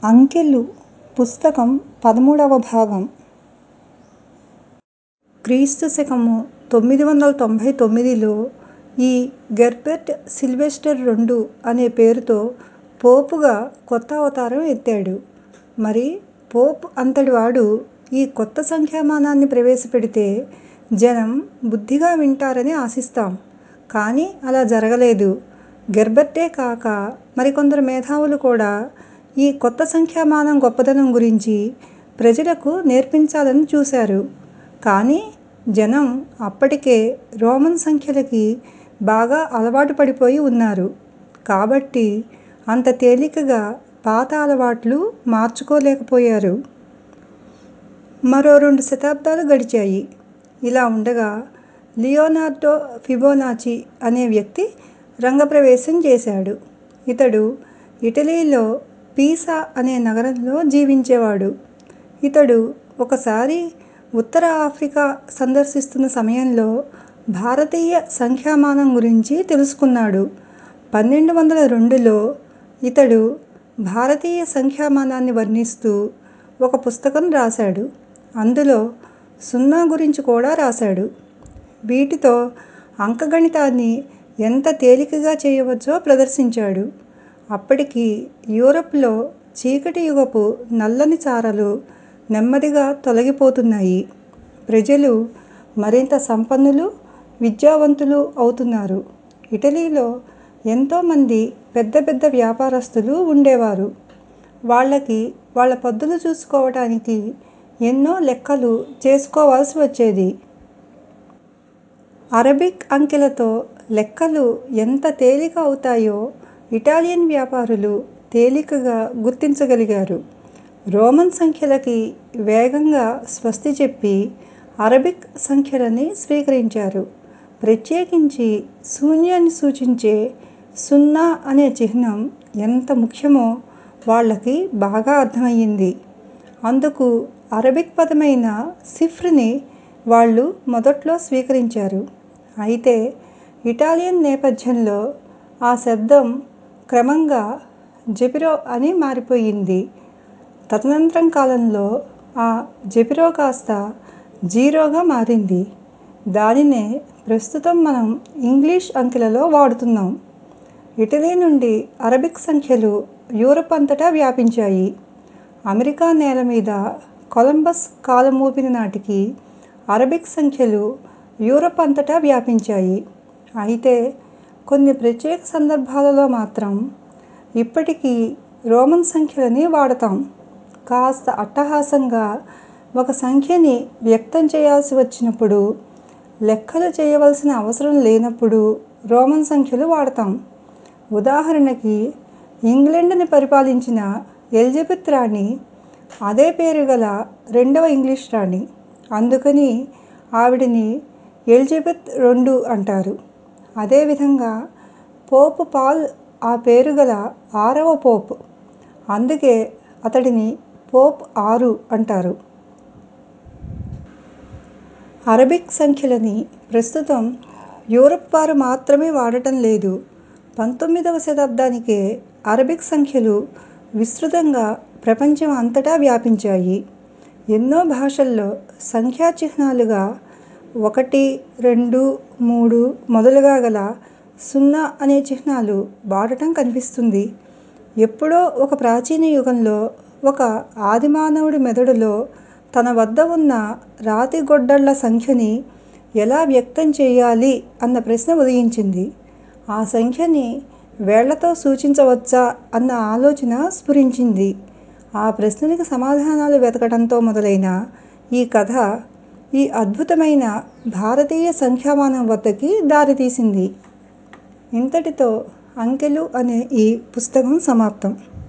అంకెలు పుస్తకం పదమూడవ భాగం క్రీస్తు శకము తొమ్మిది వందల తొంభై తొమ్మిదిలో ఈ గెర్బెర్ట్ సిల్వెస్టర్ రెండు అనే పేరుతో పోపుగా కొత్త అవతారం ఎత్తాడు. మరి పోప్ అంతటివాడు ఈ కొత్త సంఖ్యామానాన్ని ప్రవేశపెడితే జనం బుద్ధిగా వింటారని ఆశిస్తాం. కానీ అలా జరగలేదు. గెర్బెర్టే కాక మరికొందరు మేధావులు కూడా ఈ కొత్త సంఖ్యామానం గొప్పదనం గురించి ప్రజలకు నేర్పించాలని చూశారు. కానీ జనం అప్పటికే రోమన్ సంఖ్యలకి బాగా అలవాటు పడిపోయి ఉన్నారు. కాబట్టి అంత తేలికగా పాత అలవాట్లు మార్చుకోలేకపోయారు. మరో రెండు శతాబ్దాలు గడిచాయి. ఇలా ఉండగా లియోనార్డో ఫిబొనాచి అనే వ్యక్తి రంగప్రవేశం చేశాడు. ఇతడు ఇటలీలో పీసా అనే నగరంలో జీవించేవాడు. ఇతడు ఒకసారి ఉత్తర ఆఫ్రికా సందర్శిస్తున్న సమయంలో భారతీయ సంఖ్యామానం గురించి తెలుసుకున్నాడు. పన్నెండు వందల రెండులో ఇతడు భారతీయ సంఖ్యామానాన్ని వర్ణిస్తూ ఒక పుస్తకం రాశాడు. అందులో సున్నా గురించి కూడా రాశాడు. వీటితో అంకగణితాన్ని ఎంత తేలికగా చేయవచ్చో ప్రదర్శించాడు. అప్పటికి యూరప్ లో చీకటి యుగపు నల్లని చారలు నెమ్మదిగా తొలగిపోతున్నాయి. ప్రజలు మరింత సంపన్నులు, విద్యావంతులు అవుతున్నారు. ఇటలీలో ఎంతో మంది పెద్ద పెద్ద వ్యాపారస్తులు ఉండేవారు. వాళ్ళకి వాళ్ళ పద్దులు చూసుకోవటానికి ఎన్నో లెక్కలు చేసుకోవాల్సి వచ్చేది. అరబిక్ అంకెలతో లెక్కలు ఎంత తేలిక అవుతాయో ఇటాలియన్ వ్యాపారులు తేలికగా గుర్తించగలిగారు. రోమన్ సంఖ్యలకి వేగంగా స్వస్తి చెప్పి అరబిక్ సంఖ్యలని స్వీకరించారు. ప్రత్యేకించి శూన్యాన్ని సూచించే సున్నా అనే చిహ్నం ఎంత ముఖ్యమో వాళ్ళకి బాగా అర్థమయింది. అందుకు అరబిక్ పదమైన సిఫ్ర్ ని వాళ్ళు మొదట్లో స్వీకరించారు. అయితే ఇటాలియన్ నేపథ్యంలో ఆ శబ్దం క్రమంగా జెపిరో అని మారిపోయింది. తదనంతరం కాలంలో ఆ జెపిరో కాస్త జీరోగా మారింది. దానినే ప్రస్తుతం మనం ఇంగ్లీష్ అంకెలలో వాడుతున్నాం. ఇటలీ నుండి అరబిక్ సంఖ్యలు యూరప్ అంతటా వ్యాపించాయి. అమెరికా నేల మీద కొలంబస్ కాలు మోపిన నాటికి అరబిక్ సంఖ్యలు యూరప్ అంతటా వ్యాపించాయి. అయితే కొన్ని ప్రత్యేక సందర్భాలలో మాత్రం ఇప్పటికీ రోమన్ సంఖ్యలని వాడతాం. కాస్త అట్టహాసంగా ఒక సంఖ్యని వ్యక్తం చేయాల్సి వచ్చినప్పుడు, లెక్కలు చేయవలసిన అవసరం లేనప్పుడు రోమన్ సంఖ్యలు వాడతాం. ఉదాహరణకి ఇంగ్లండ్ ని పరిపాలించిన ఎలిజబెత్ రాణి అదే పేరు గల రెండవ ఇంగ్లీష్ రాణి. అందుకని ఆవిడని ఎలిజబెత్ రెండు అంటారు. అదే విధంగా పోప్ పాల్ ఆ పేరు గల ఆరవ పోప్. అందుకే అతడిని పోప్ ఆరు అంటారు. అరబిక్ సంఖ్యలని ప్రస్తుతం యూరప్ వారు మాత్రమే వాడటం లేదు. పంతొమ్మిదవ శతాబ్దానికే అరబిక్ సంఖ్యలు విస్తృతంగా ప్రపంచం అంతటా వ్యాపించాయి. ఎన్నో భాషల్లో సంఖ్యా చిహ్నాలుగా ఒకటి, రెండు, మూడు మొదలుగా గల సున్నా అనే చిహ్నాలు వాడటం కనిపిస్తుంది. ఎప్పుడో ఒక ప్రాచీన యుగంలో ఒక ఆదిమానవుడి మెదడులో తన వద్ద ఉన్న రాతి గొడ్డళ్ళ సంఖ్యని ఎలా వ్యక్తం చెయ్యాలి అన్న ప్రశ్న ఉదయించింది. ఆ సంఖ్యని వేళ్ళతో సూచించవచ్చా అన్న ఆలోచన స్ఫురించింది. ఆ ప్రశ్నలకి సమాధానాలు వెతకటంతో మొదలైన ఈ కథ ఈ అద్భుతమైన భారతీయ సంఖ్యామానం వద్దకి దారితీసింది. ఇంతటితో అంకెలు అనే ఈ పుస్తకం సమాప్తం.